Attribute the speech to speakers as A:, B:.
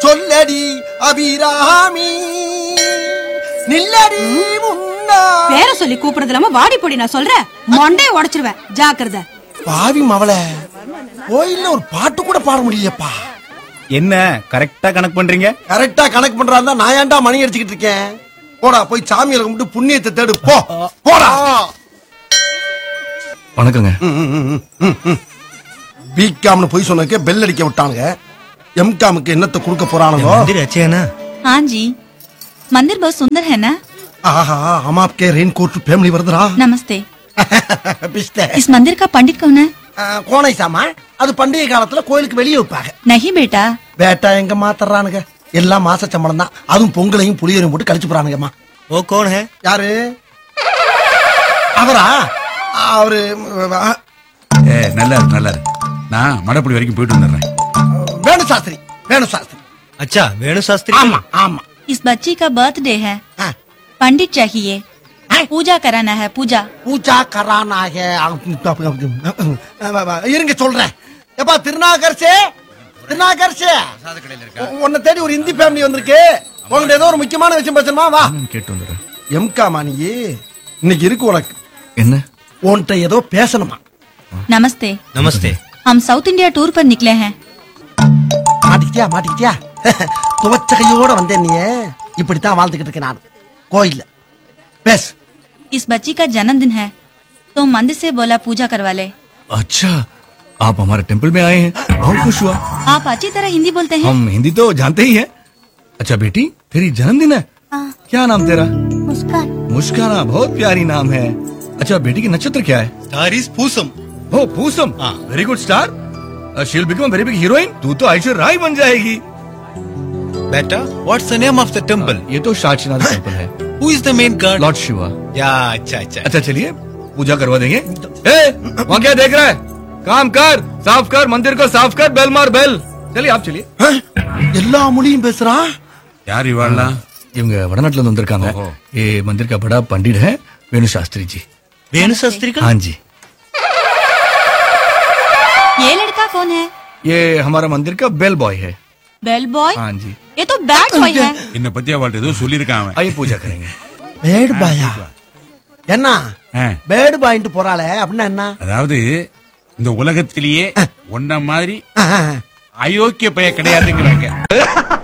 A: சொல்லடி அபிராமி நில்லடி முன்னா
B: பேர சொல்லி கூப்பிடுறது இல்லாம வாடி பொடி நான் சொல்றேன் மண்டைய உடைச்சிருவேன் ஜாக்கிரதை
A: பாவி மவள கோயில்ல ஒரு பாட்டு கூட பாட முடியலையப்பா
C: என்ன கரெக்டா கணக்கு பண்றீங்க
A: கரெக்டா கணக்கு பண்றாருந்தா நான் ஏன்டா மணி அடிச்சுக்கிட்டு இருக்கேன் போடா போய் சாமியை கும்பிட்டு புண்ணியத்தை தேடு போ போடா
D: வணக்கங்க
A: பிகாம்னு போய் சொன்னதுக்கே பெல் அடிக்க விட்டானுங்க எம்காமுக்கு என்னத்தை கொடுக்க போறானுங்க
D: मंदिर अच्छे है ना
E: हाँ जी मंदिर बहुत सुंदर है ना
A: ஆஹா हम आपके रेन कोट फैमिली வருதுடா
E: नमस्ते
A: பிஸ்தே
E: इस मंदिर का पंडित कौन है
A: கோனை சாமா அது பண்டிகை காலத்துல கோயிலுக்கு வெளியே வைப்பாங்க
E: नहीं बेटा
A: பேட்டா எங்க மாத்தறானுங்க எல்லாம் மாச சம்பளம் தான் அதுவும் பொங்கலையும் புளியரையும் போட்டு கழிச்சு போறானுங்கம்மா
D: वो कौन है
A: யாரு அவரா அவரு அஹ்,
F: ஏ நல்லா இருக்கு நல்லா இருக்கு நான் மடப்படி வரைக்கும் போயிட்டு வந்துடுறேன்
A: வேணு சாஸ்திரி வேணு சாஸ்திரி
D: अच्छा वेणु शास्त्री
A: ஆமா ஆமா
E: इस बच्ची का बर्थडे है
A: ஆ,
E: पंडित चाहिए
A: हैं?
E: पूजा कराना है पूजा
A: பூஜா கரானாக இருங்க சொல்றேன் எப்பா திருநாகர்சே திருநாகர்சே உன்னை தேடி ஒரு இந்தி ஃபேமிலி வந்திருக்கு உங்கள்ட்ட ஏதோ ஒரு முக்கியமான விஷயம் பேசணுமா வா
D: கேட்டு வந்துடுறேன்
A: எம்கா மாணியே இன்னைக்கு இருக்கு உனக்கு
D: என்ன
A: உன்கிட்ட ஏதோ பேசணுமா
E: नमस्ते
D: नमस्ते
E: हम साउथ इंडिया टूर पर निकले हैं
A: மாட்டிக்கிட்டியா மாட்டிக்கிட்டியா துவச்ச கையோட வந்தேன் நீ இப்படித்தான் வாழ்ந்துகிட்டு இருக்கேன் நான் கோயில்ல பேசு
E: इस बच्ची का जन्मदिन है तो मंदिर से बोला पूजा करवा ले
D: अच्छा आप हमारे टेंपल में आए हैं बहुत खुश हुआ
E: आप अच्छी तरह हिंदी बोलते हैं
D: हम हिंदी तो जानते ही हैं अच्छा बेटी तेरी जन्मदिन है क्या नाम तेरा
E: मुस्कान
D: मुस्काना बहुत प्यारी नाम है अच्छा बेटी की नक्षत्र क्या है
G: Star is Pusam.
D: Oh Pusam very good star she'll become very big heroine to तो ऐश्वर्या राय बन जाएगी
G: Beta, what's the name of the temple?
D: ये तो शाचनाथ टेंपल है
G: Who is the main god?
D: Lord Shiva
G: Yeah, अच्छा अच्छा
D: अच्छा चलिए पूजा करवा देंगे ए, वहाँ क्या देख रहा है काम कर साफ कर मंदिर को साफ कर बेल मार बेल चलिए आप चलिए
A: அஹ், எல்லா மொழியும் பேசுறான்
F: யார் இவாள்லாம்
D: இவங்க வடநாட்டுல இருந்து வந்திருக்காங்க
F: ஓஹோ.
D: ये मंदिर का बड़ा पंडित है वेणु शास्त्री जी
G: वेणु शास्त्री का
D: हाँ जी
E: ये लड़का कौन है
D: ये हमारा मंदिर का बेल बॉय है
E: बेल बॉय
D: हाँ जी
E: ये तो बैड बॉय है
F: என்னை பத்தி அவள்கிட்ட ஏதோ சொல்லியிருக்கான் அவன்
D: आइए पूजा करेंगे
A: பேடு பாயா என்ன
F: ஆ,
A: பேடு பாயிண்ட் போறாளே அப்படின்னா என்ன
F: அதாவது இந்த உலகத்திலேயே உன்ன மாதிரி
A: அஹ், அஹ்,
F: அயோக்கிய பைய கிடையாதுங்கிறாங்க